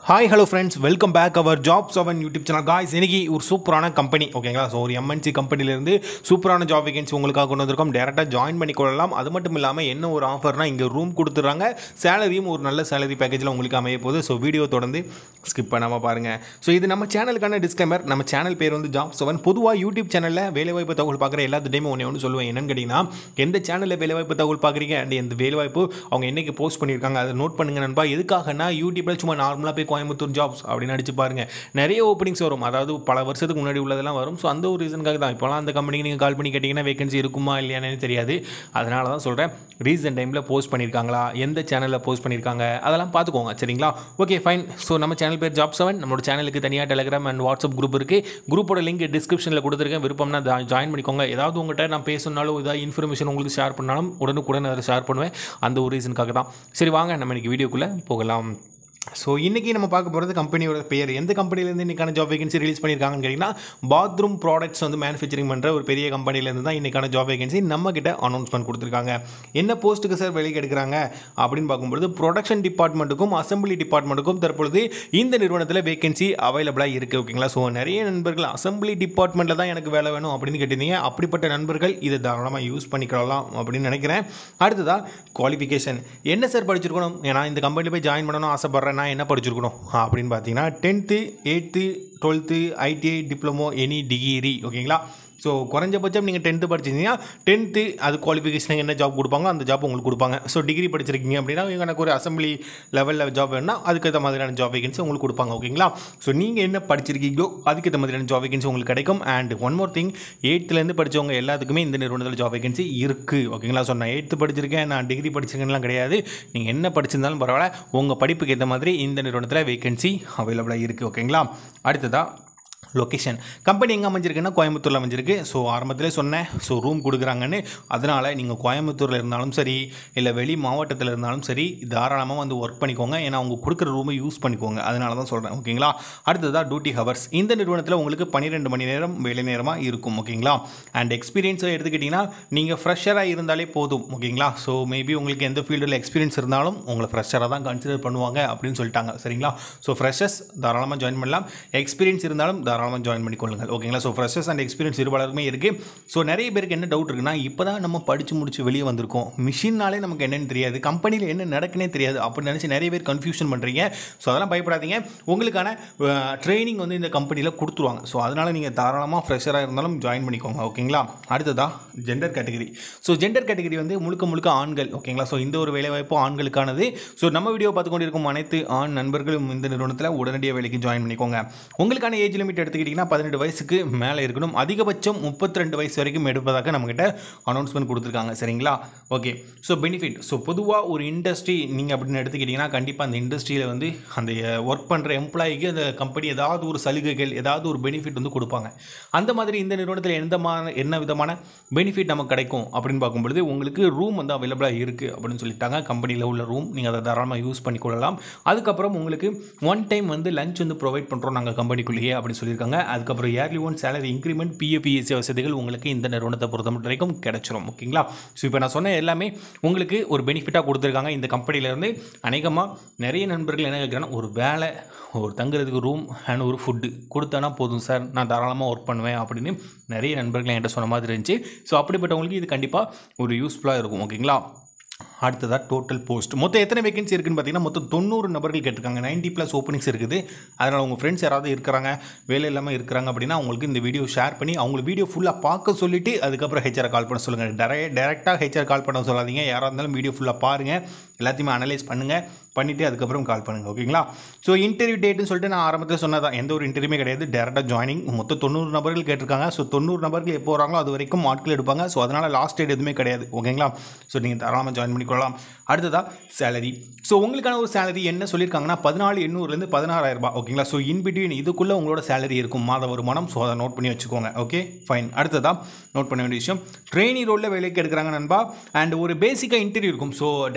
hi hello friends welcome back our job seven YouTube channel guys இன்னைக்கு ஒரு சூப்பரான company ஓகேங்களா ஸோ ஒரு எம்என்சி கம்பெனிலேருந்து சூப்பரான ஜாப் வேகன்சி உங்களுக்காக கொண்டு வந்திருக்கோம் டேரெக்டாக ஜாயின் பண்ணி கொள்ளலாம் அது மட்டும் இல்லாமல் என்ன ஒரு ஆஃபர்னா இங்கே ரூம் கொடுத்துட்றாங்க சேலரியும் ஒரு நல்ல சேலரி பேக்கேஜில் உங்களுக்கு அமைய போகுது ஸோ வீடியோ தொடர்ந்து ஸ்கிப் பண்ணாமல் பாருங்கள் ஸோ இது நம்ம சேனலுக்கான டிஸ்க்ளைமர் நம்ம சேனல் பேர் வந்து ஜாப் செவன் பொதுவாக யூடியூப் சேனலில் வேலைவாய்ப்பு தகவல் பார்க்குற எல்லாத்துட்டையுமே ஒன்று ஒன்று சொல்லுவேன் என்னன்னு கேட்டிங்கன்னா எந்த சேனலில் வேலைவாய்ப்பு தகவல் பார்க்குறீங்க அண்ட் எந்த வேலைவாய்ப்பு அவங்க என்னைக்கு போஸ்ட் பண்ணியிருக்காங்க அதை நோட் பண்ணுங்க நண்பா எதுக்காகனா யூடியூப்பில் சும்மா நார்மலாக போய் கோயம்புத்தூர் ஜாப்ஸ் அப்படின்னு அடிச்சு பாருங்க நிறைய ஓப்பனிங்ஸ் வரும் அதாவது பல வருஷத்துக்கு முன்னாடி உள்ளதெல்லாம் வரும் ஸோ அந்த ஒரு ரீசனுக்காக தான் இப்போலாம் அந்த கம்பெனிக்கு நீங்கள் கால் பண்ணி கேட்டிங்கன்னா வேகன்சி இருக்குமா இல்லையானு தெரியாது அதனால தான் சொல்கிறேன் ரீசன்ட் டைமில் போஸ்ட் பண்ணியிருக்காங்களா எந்த சேனலில் போஸ்ட் பண்ணியிருக்காங்க அதெல்லாம் பார்த்துக்கோங்க சரிங்களா ஓகே ஃபைன் ஸோ நம்ம சேனல் பேர் ஜாப் செவன் நம்மளோட சேனலுக்கு தனியாக டெலிகிராம் அண்ட் வாட்ஸ்அப் குரூப் இருக்குது குரூப்போட லிங்க் டிஸ்கிரிப்ஷனில் கொடுத்துருக்கேன் விருப்பம்னா ஜாயின் பண்ணிக்கோங்க ஏதாவது உங்கள்கிட்ட நான் பேசணுனாலும் ஏதாவது இன்ஃபர்மேஷன் உங்களுக்கு ஷேர் பண்ணாலும் உடனுக்குடன் அதை ஷேர் பண்ணுவேன் அந்த ஒரு ரீசனுக்காக தான் சரி வாங்க நம்ம இன்னைக்கு வீடியோக்குள்ளே போகலாம் ஸோ இன்றைக்கி நம்ம பார்க்க போகிறது கம்பெனியோட பெயர் எந்த கம்பெனிலேருந்து இன்றைக்கான ஜாப் வேகன்சி ரிலீஸ் பண்ணியிருக்காங்கன்னு கேட்டிங்கன்னா பாத்ரூம் ப்ராடக்ட்ஸ் வந்து மேனுஃபேக்சரிங் பண்ணுற ஒரு பெரிய கம்பெனிலேருந்து தான் இன்றைக்கான ஜாப் வேகன்சி நம்ம கிட்ட அனௌன்ஸ்மெண்ட் கொடுத்துருக்காங்க என்ன போஸ்ட்டுக்கு சார் வெளியே எடுக்கிறாங்க அப்படின்னு பார்க்கும்பொழுது ப்ரொடக்ஷன் டிபார்ட்மெண்ட்டுக்கும் அசம்பிளி டிபார்ட்மெண்ட்டுக்கும் தற்பொழுது இந்த நிறுவனத்தில் வேகன்சி அவைலபிளாக இருக்குது ஓகேங்களா ஸோ நிறைய நண்பர்கள் அசம்பிளி டிபார்ட்மெண்ட்டில் தான் எனக்கு வேலை வேணும் அப்படின்னு கேட்டிருந்தீங்க அப்படிப்பட்ட நண்பர்கள் இதை தாராளமாக யூஸ் பண்ணிக்கலாம் அப்படின்னு நினைக்கிறேன் அடுத்ததாக குவாலிஃபிகேஷன் என்ன சார் படிச்சிருக்கணும் ஏன்னா இந்த கம்பெனியில் போய் ஜாயின் பண்ணணும் ஆசைப்பட்றேன் நான் என்ன படிச்சிருக்கணும் அப்படின்னு பார்த்தீங்கன்னா tenth eighth twelfth ITI diploma any degree ஓகேங்களா ஸோ குறைஞ்சபட்சம் நீங்கள் டென்த்து படிச்சிருந்தீங்கன்னா டென்த்து அது குவாலிஃபிகேஷன் என்ன ஜாப் கொடுப்பாங்களோ அந்த ஜாப் உங்களுக்கு கொடுப்பாங்க ஸோ டிகிரி படிச்சிருக்கீங்க அப்படின்னா எனக்கு ஒரு அசம்பிளி லெவலில் ஜாப் வேணும்னா அதுக்கேற்ற மாதிரியான ஜாப் வேகன்சி உங்களுக்கு கொடுப்பாங்க ஓகேங்களா ஸோ நீங்கள் என்ன படிச்சிருக்கீங்களோ அதுக்கேற்ற மாதிரியான ஜாப் வேகன்சி உங்களுக்கு கிடைக்கும் அண்ட் ஒன் மோர் திங் எயித்துலேருந்து படித்தவங்க எல்லாத்துக்குமே இந்த நிறுவனத்தில் ஜாப் வேகன்சி இருக்குது ஓகேங்களா ஸோ நான் எயித்து படிச்சிருக்கேன் நான் டிகிரி படிச்சிருக்கேன்லாம் கிடையாது நீங்கள் என்ன படிச்சிருந்தாலும் பரவாயில்ல உங்கள் படிப்புக்கு ஏற்ற மாதிரி இந்த நிறுவனத்தில் வேகன்சி அவைலபிளாக இருக்குது ஓகேங்களா அடுத்ததாக லொக்கேஷன் கம்பெனி எங்கே அமைஞ்சிருக்குன்னா கோயம்புத்தூரில் அமைஞ்சிருக்கு ஸோ ஆரம்பத்திலே சொன்னேன் ஸோ ரூம் கொடுக்குறாங்கன்னு அதனால் நீங்கள் கோயம்புத்தூரில் இருந்தாலும் சரி இல்லை வெளி மாவட்டத்தில் இருந்தாலும் சரி தாராளமாக வந்து ஒர்க் பண்ணிக்கோங்க ஏன்னா அவங்க கொடுக்குற ரூமை யூஸ் பண்ணிக்கோங்க அதனால தான் சொல்கிறேன் ஓகேங்களா அடுத்ததாக டியூட்டி ஹவர்ஸ் இந்த நிறுவனத்தில் உங்களுக்கு பன்னிரெண்டு மணி நேரம் வேலை நேரமாக இருக்கும் ஓகேங்களா அண்ட் எக்ஸ்பீரியன்ஸை எடுத்துக்கிட்டிங்கன்னா நீங்கள் ஃப்ரெஷராக இருந்தாலே போதும் ஓகேங்களா ஸோ மேபி உங்களுக்கு எந்த ஃபீல்டில் எக்ஸ்பீரியன்ஸ் இருந்தாலும் உங்களை ஃப்ரெஷராக தான் கன்சிடர் பண்ணுவாங்க அப்படின்னு சொல்லிட்டாங்க சரிங்களா ஸோ ஃப்ரெஷர்ஸ் தாராளமாக ஜாயின் பண்ணலாம் எக்ஸ்பீரியன்ஸ் இருந்தாலும் தாராளமாக ஜாயின் பண்ணிக்கொள்ளுங்கள் ஓகேங்களா ஸோ ஃப்ரெஷர்ஸ் அண்ட் எக்ஸ்பீரியன்ஸ் இருபாலருக்குமே இருக்குது ஸோ நிறைய பேருக்கு என்ன டவுட் இருக்குன்னா இப்போ தான் நம்ம படித்து முடிச்சு வெளியே வந்திருக்கோம் மிஷின்னாலே நமக்கு என்னென்னு தெரியாது கம்பெனியில் என்ன நடக்குனே தெரியாது அப்படின்னு நினச்சி நிறைய பேர் கன்ஃபியூஷன் பண்ணுறீங்க ஸோ அதெல்லாம் பயப்படாதீங்க உங்களுக்கான ட்ரைனிங் வந்து இந்த கம்பெனியில் கொடுத்துருவாங்க ஸோ அதனால் நீங்கள் தாராளமாக ஃப்ரெஷராக இருந்தாலும் ஜாயின் பண்ணிக்கோங்க ஓகேங்களா அடுத்ததாக gender category so gender category வந்து முழுக்க முழுக்க ஆண்கள் ஓகேங்களா ஸோ இந்த ஒரு வேலைவாய்ப்பு ஆண்களுக்கானது ஸோ நம்ம வீடியோ பார்த்து கொண்டிருக்கும் அனைத்து ஆண் நண்பர்களும் இந்த நிறுவனத்தில் உடனடியாக வேலைக்கு ஜாயின் பண்ணிக்கோங்க உங்களுக்கான ஏஜ் லிமிட் எடுத்துக்கிட்டிங்கன்னா பதினெட்டு வயசுக்கு மேலே இருக்கணும் அதிகபட்சம் முப்பத்தி ரெண்டு வயசு வரைக்கும் எடுப்பதாக நம்மக்கிட்ட அனௌன்ஸ்மெண்ட் கொடுத்துருக்காங்க சரிங்களா ஓகே ஸோ பெனிஃபிட் ஸோ பொதுவாக ஒரு இண்டஸ்ட்ரி நீங்கள் அப்படின்னு எடுத்துக்கிட்டிங்கன்னா கண்டிப்பாக அந்த இண்டஸ்ட்ரியில் வந்து அந்த ஒர்க் பண்ணுற எம்ப்ளாயிக்கு அந்த கம்பெனி ஏதாவது ஒரு சலுகைகள் ஏதாவது ஒரு பெனிஃபிட் வந்து கொடுப்பாங்க அந்த மாதிரி இந்த நிறுவனத்தில் எந்த மா- என்ன விதமான பெனிஃபிட் நமக்கு கிடைக்கும் அப்படின்னு பார்க்கும்பொழுது உங்களுக்கு ரூம் வந்து அவைலபிளாக இருக்குது அப்படின்னு சொல்லிட்டாங்க கம்பெனியில் உள்ள ரூம் நீங்கள் அதை தாராளமாக யூஸ் பண்ணிக்கொள்ளலாம் அதுக்கப்புறம் உங்களுக்கு ஒன் டைம் வந்து லஞ்ச் வந்து ப்ரொவைட் பண்ணுறோம் நாங்கள் கம்பெனிக்குள்ளேயே அப்படின்னு சொல்லியிருக்காங்க அதுக்கப்புறம் yearly one salary increment PF ESI வசதிகள் உங்களுக்கு இந்த நிறுவனத்தை பொறுத்த மட்டும் வரைக்கும் கிடைச்சிரும் ஓகேங்களா ஸோ இப்போ நான் சொன்ன எல்லாமே உங்களுக்கு ஒரு பெனிஃபிட்டாக கொடுத்துருக்காங்க இந்த கம்பெனிலேருந்து அநேகமாக நிறைய நண்பர்கள் என்ன கேட்குறாங்கன்னா ஒரு வேலை ஒரு தங்குறதுக்கு ரூம் அண்ட் ஒரு ஃபுட்டு கொடுத்தானா போதும் சார் நான் தாராளமாக ஒர்க் பண்ணுவேன் அப்படின்னு நிறைய நண்பர்கள் என்கிட்ட சொன்ன மாதிரி இருந்துச்சு ஸோ அப்படிப்பட்டவங்களுக்கு இது கண்டிப்பாக ஒரு யூஸ்ஃபுல்லாக இருக்கும் ஓகேங்களா அடுத்ததாக டோட்டல் போஸ்ட் மொத்தம் எத்தனை வேகன்சி இருக்குன்னு பார்த்தீங்கன்னா மொத்தம் தொண்ணூறு நபர்கள் கேட்டிருக்காங்க 90 ப்ளஸ் ஓப்பனிங்ஸ் இருக்குது அதனால் உங்கள் ஃப்ரெண்ட்ஸ் யாராவது இருக்கிறாங்க வேலை இல்லாமல் இருக்கிறாங்க அப்படின்னா அவங்களுக்கு இந்த வீடியோ ஷேர் பண்ணி அவங்களுக்கு வீடியோ ஃபுல்லாக பார்க்க சொல்லிவிட்டு அதுக்கப்புறம் ஹெச்ஆர் கால் பண்ண சொல்லுங்கள் டெரை டேரெக்டாக ஹெச்ஆர் கால் பண்ண சொல்லாதீங்க யாராக இருந்தாலும் வீடியோ ஃபுல்லாக பாருங்கள் எல்லாத்தையுமே அனலைஸ் பண்ணுங்கள் பண்ணிவிட்டு அதுக்கப்புறம் கால் பண்ணுங்கள் ஓகேங்களா ஸோ இன்டர்வியூ டேட்டுன்னு சொல்லிட்டு நான் ஆரம்பத்தில் சொன்னதான் எந்த ஒரு இன்டர்வியூமே கிடையாது டேரெக்டாக ஜாயினிங் மொத்தம் தொண்ணூறு நபர்கள் கேட்டிருக்காங்க ஸோ தொண்ணூறு நபர்கள் எப்போ வராங்களோ அது வரைக்கும் ஆட்கள் எடுப்பாங்க ஸோ அதனால் லாஸ்ட் டேட் எதுவுமே கிடையாது ஓகேங்களா ஸோ நீங்கள் தாராளமாக ஜாயின் பண்ணிக்கொள்ளலாம் அடுத்ததாக சேலரி ஸோ உங்களுக்கான ஒரு சேலரி என்ன சொல்லியிருக்காங்கன்னா பதினாலு எண்ணூறுலேருந்து பதினாறாயிரம் ரூபாய் ஓகேங்களா ஸோ இன் பிட்வீன் இதுக்குள்ளே உங்களோட சேலரி இருக்கும் மாத வருமானம் ஸோ அதை நோட் பண்ணி வச்சுக்கோங்க ஓகே ஃபைன் அடுத்ததாக நோட் பண்ண வேண்டிய விஷயம் ட்ரெயினி ரோலில் வேலைக்கு எடுக்கிறாங்க நண்பா அண்ட் ஒரு பேசிக்காக இன்டர்வியூ இருக்கும் ஸோ டேரக்ட் ஜாயின்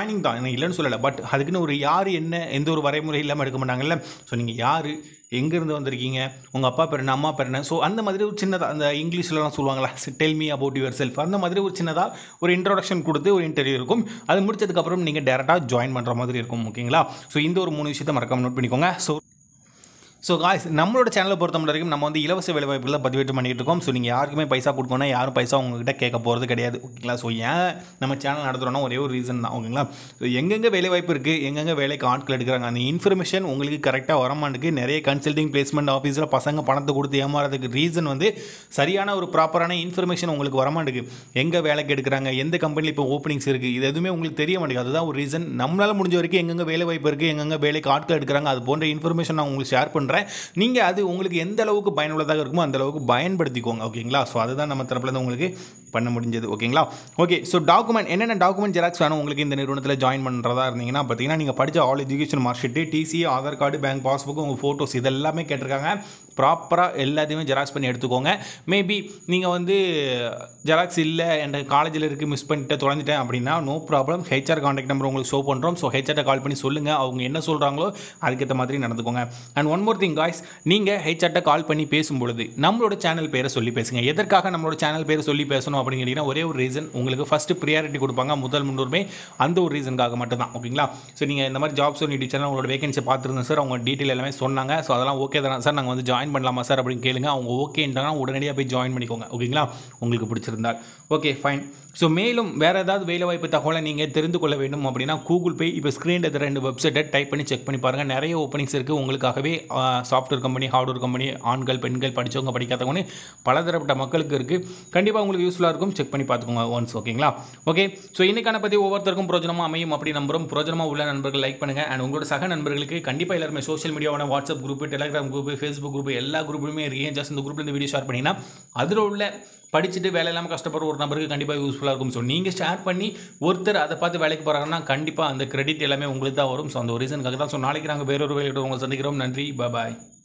ஜாயினிங் தான் நான் இல்லைன்னு சொல்லலை பட் அதுக்குன்னு ஒரு யார் என்ன எந்த ஒரு வரைமுறை இல்லாமல் எடுக்க மாட்டாங்கல்ல ஸோ நீங்கள் யார் எங்கேருந்து வந்திருக்கீங்க உங்கள் அப்பா பேர் என்ன அம்மா பேர் என்ன ஸோ அந்த மாதிரி ஒரு சின்னதாக அந்த இங்கிலீஷ்லலாம் சொல்லுவாங்களா tell me about yourself அந்த மாதிரி ஒரு சின்னதாக ஒரு இன்ட்ரோடக்ஷன் கொடுத்து ஒரு இன்டர்வியூ இருக்கும் அது முடிச்சதுக்கப்புறம் நீங்கள் டேரெக்டாக ஜாயின் பண்ணுற மாதிரி இருக்கும் ஓகேங்களா ஸோ இந்த ஒரு மூணு விஷயத்தை மறக்காம நோட் பண்ணிக்கோங்க ஸோ ஸோ காய்ஸ் நம்மளோட சேனலை பொறுத்த வரைக்கும் நம்ம வந்து இலவச வேலைவாய்ப்புகளை பதிவேற்று பண்ணிட்டு இருக்கோம் ஸோ நீங்கள் யாருக்குமே பைசா கொடுக்கணும் யாரும் பைசா உங்ககிட்ட கேட்க போகிறது கிடையாது ஓகேங்களா ஸோ ஏன் நம்ம சேனல் நடத்துகிறோன்னா ஒரே ஒரு ரீசன் தான் ஓகேங்களா ஸோ எங்கெங்கே வேலைவாய்ப்பு இருக்குது எங்கெங்கே வேலைக்கு ஆட்கள் எடுக்கிறாங்க அந்த இன்ஃபர்மேஷன் உங்களுக்கு கரெக்டாக வரமாட்டுக்கு நிறைய கன்சல்டிங் பிளேஸ்மெண்ட் ஆஃபீஸில் பசங்க பணத்தை கொடுத்து ஏமாறதுக்கு ரீசன் வந்து சரியான ஒரு ப்ராப்பரான இன்ஃபர்மேஷன் உங்களுக்கு வரமாட்டுக்கு எங்கே வேலைக்கு எடுக்கிறாங்க எந்த கம்பெனியில் இப்போ ஓப்பனிங்ஸ் இருக்குது இது எதுவுமே உங்களுக்கு தெரிய மாட்டேங்குது அதுதான் ஒரு ரீசன் நம்மளால் முடிஞ்ச வரைக்கும் எங்கெங்கே வேலை வாய்ப்பு இருக்குது எங்கெங்கே வேலைக்கு ஆட்கள் எடுக்கிறாங்க அது போன்ற இன்ஃபர்மேஷன் நான் உங்களுக்கு ஷேர் பண்ணுறேன் நீங்கள் அது உங்களுக்கு எந்த அளவுக்கு பயனுள்ளதாக இருக்குமோ அந்த அளவுக்கு பயன்படுத்திக்கோங்க ஓகேங்களா ஸோ அதுதான் நம்ம தரப்புலேருந்து உங்களுக்கு பண்ண முடிஞ்சது ஓகேங்களா ஓகே ஸோ டாக்குமெண்ட் என்னென்ன டாக்குமெண்ட் ஜெராக்ஸ் வேணும் உங்களுக்கு இந்த நிறுவனத்தில் ஜாயின் பண்ணுறதா இருந்தீங்கன்னா பார்த்தீங்கன்னா நீங்கள் படித்த all education mark sheet TC Aadhaar card bank passbook உங்கள் ஃபோட்டோஸ் இதெல்லாமே கேட்டிருக்காங்க ப்ராப்பராக எல்லாத்தையுமே ஜெராக்ஸ் பண்ணி எடுத்துக்கோங்க மேபி நீங்கள் வந்து ஜெராக்ஸ் இல்லை என்ற காலேஜில் இருக்குது மிஸ் பண்ணிட்டு தொலைஞ்சிட்டேன் அப்படின்னா no problem HR contact number உங்களுக்கு ஷோ பண்ணுறோம் ஸோ ஹெச்ஆர்ட்ட கால் பண்ணி சொல்லுங்கள் அவங்க என்ன சொல்கிறாங்களோ அதுக்கேற்ற மாதிரி நடந்துக்கோங்க and one more thing guys நீங்கள் ஹெச்ஆர்ட்ட கால் பண்ணி பேசும்பொழுது நம்மளோட சேனல் பேரை சொல்லி பேசுங்க எதற்காக நம்மளோட சேனல் பேரை சொல்லி பேசணும் அப்படின்னு கேட்டிங்கன்னா ஒரே ஒரு ரீசன் உங்களுக்கு ஃபஸ்ட்டு ப்ரியாரிட்டி கொடுப்பாங்க முதல் முன்னுரிமை அந்த ஒரு ரீசனுக்காக மட்டும் தான் ஓகேங்களா ஸோ நீங்கள் இந்த மாதிரி ஜாப்ஸ் நீ டீச்சர் உங்களோட வேகன்சி பார்த்துருந்தேன் சார் அவங்க டீட்டெயில் எல்லாமே சொன்னாங்க ஸோ அதெல்லாம் ஓகே தானே சார் நாங்கள் வந்து ஜாயின் பண்ணலாமா சார் அப்படின்னு கேளுங்க அவங்க ஓகேன்றாங்க உடனடியாக போய் ஜாயின் பண்ணிக்கோங்க ஓகேங்களா உங்களுக்கு பிடிச்சிருந்தால் ஓகே ஃபைன் ஸோ மேலும் வேறு ஏதாவது வேலைவாய்ப்பு தகவலை நீங்கள் தெரிந்து கொள்ள வேண்டும் அப்படின்னா கூகுள் பே இப்போ ஸ்க்ரீனில் இருக்கிற ரெண்டு வெப்சைட்டை டைப் பண்ணி செக் பண்ணி பாருங்கள் நிறைய ஓப்பனிங்ஸ் இருக்குது உங்களுக்காகவே சாஃப்ட்வேர் கம்பெனி ஹார்ட்வேர் கம்பெனி ஆண்கள் பெண்கள் படித்தவங்க படிக்காதவங்க பலதரப்பட்ட மக்களுக்கு இருக்குது கண்டிப்பாக உங்களுக்கு யூஸ்ஃபுல்லாக இருக்கும் செக் பண்ணி பார்த்துக்கோங்க ஒன்ஸ் ஓகேங்களா ஓகே ஸோ இன்னைக்கான பற்றி ஒவ்வொருத்தருக்கும் பிரோஜனமாக அமையும் அப்படி நம்புறோம் பிரோஜனமாக உள்ள நண்பர்கள் லைக் பண்ணுங்கள் அண்ட் உங்களோட சக நண்பர்களுக்கு கண்டிப்பாக எல்லாருமே சோஷியல் மீடியாவோட WhatsApp group Telegram group Facebook group எல்லா குரூப்லையுமே இருக்கீங்க ஜஸ்ட் இந்த குரூப்பில் இந்த வீடியோ ஷேர் பண்ணிங்கன்னா அதில் உள்ள படிச்சுட்டு வேலை இல்லாமல் கஷ்டப்படுற ஒரு நபருக்கு கண்டிப்பாக யூஸ்ஃபுல்லாக இருக்கும் ஸோ நீங்கள் ஷேர் பண்ணி ஒருத்தர் அதை பார்த்து வேலைக்கு போகிறாங்கன்னா கண்டிப்பாக அந்த கிரெடிட் எல்லாமே உங்களுக்கு தான் வரும் ஸோ அந்த ஒரு ரீசனுக்காக தான் ஸோ நாளைக்கு நாங்கள் வேறொரு வேலையோட உங்களை சந்திக்கிறோம் நன்றி பாய்